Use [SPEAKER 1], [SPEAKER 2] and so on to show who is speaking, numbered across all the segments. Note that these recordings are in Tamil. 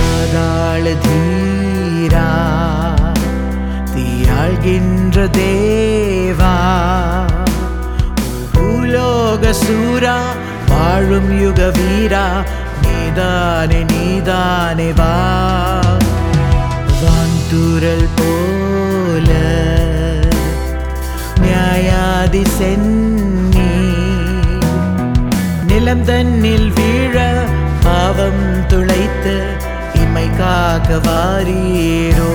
[SPEAKER 1] பாதாள தீரா தீயாழ்கின்ற தேவா பூலோக சூரா வாழும் யுக வீரா நீதானே நீதானே வா வான்தூரல் போல நியாயாதி சென்னி நிலம் தன்னில் வீழ பாவம் துளைத்து இமை காக்க வாரீரோ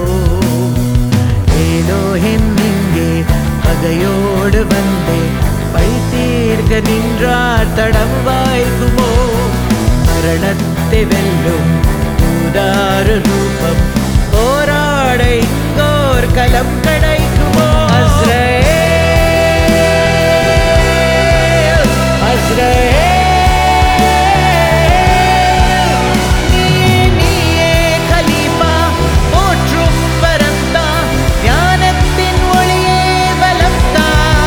[SPEAKER 1] ஏலோஹிம் இங்கே பகையோடு வந்தே பழி தீர்க்க நின்றார் தடம் வாய்க்குமோ மரணத்தை வெல்லும் தூதாறு ரூபம் போராட இங்கோர் களம் கிடைக்குமோ அஸ்ரேல் அஸ்ரேல் நீயே நீயே கலீமா போற்றும் வரந்தா ஞானத்தின் ஒளியே பலம்தா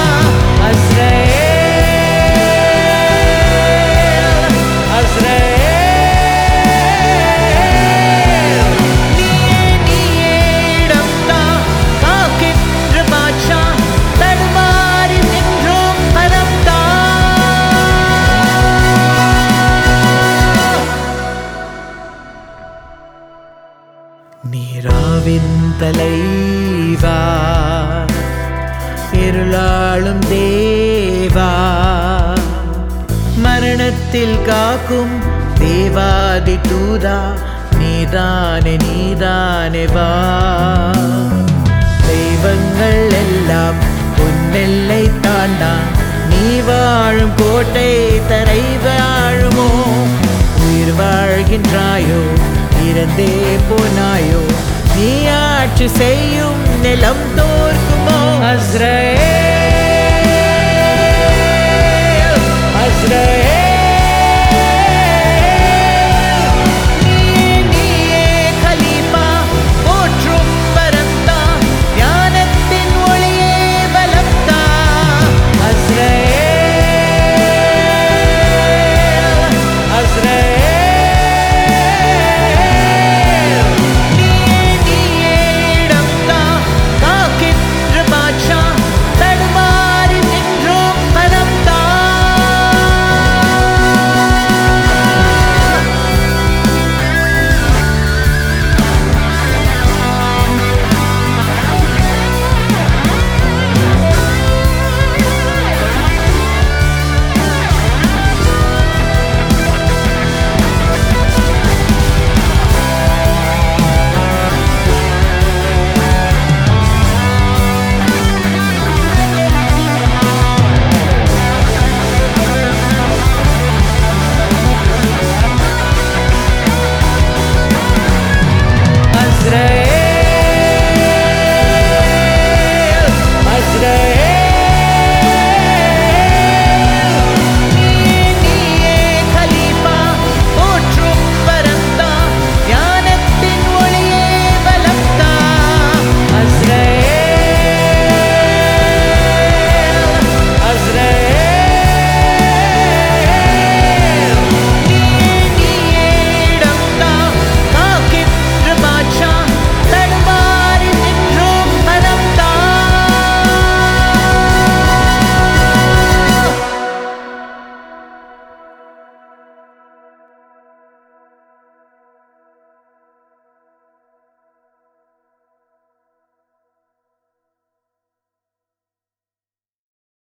[SPEAKER 1] அஸ்ரேல் அஸ்ரேல் நீயே நீயே இடம்தா காக்கின்ற பாட்சா தடுமாறி நின்றோம் பலம்தா நீராவின் தலைவா இருளாளும் தேவா மரணத்தில் காக்கும் தேவாதி தூதா நீதானே நீதானே வா தெய்வங்கள் எல்லாம் உன்னெல்லை தாண்டா நீ வாழும் கோட்டை தரை வாழுமோ உயிர் வாழ்கின்றாயோ இறந்தே போனாயோ நீ ஆட்சி செய்யும் நிலம் தோற்குமோ அஸ்ரேல் அஸ்ரேல்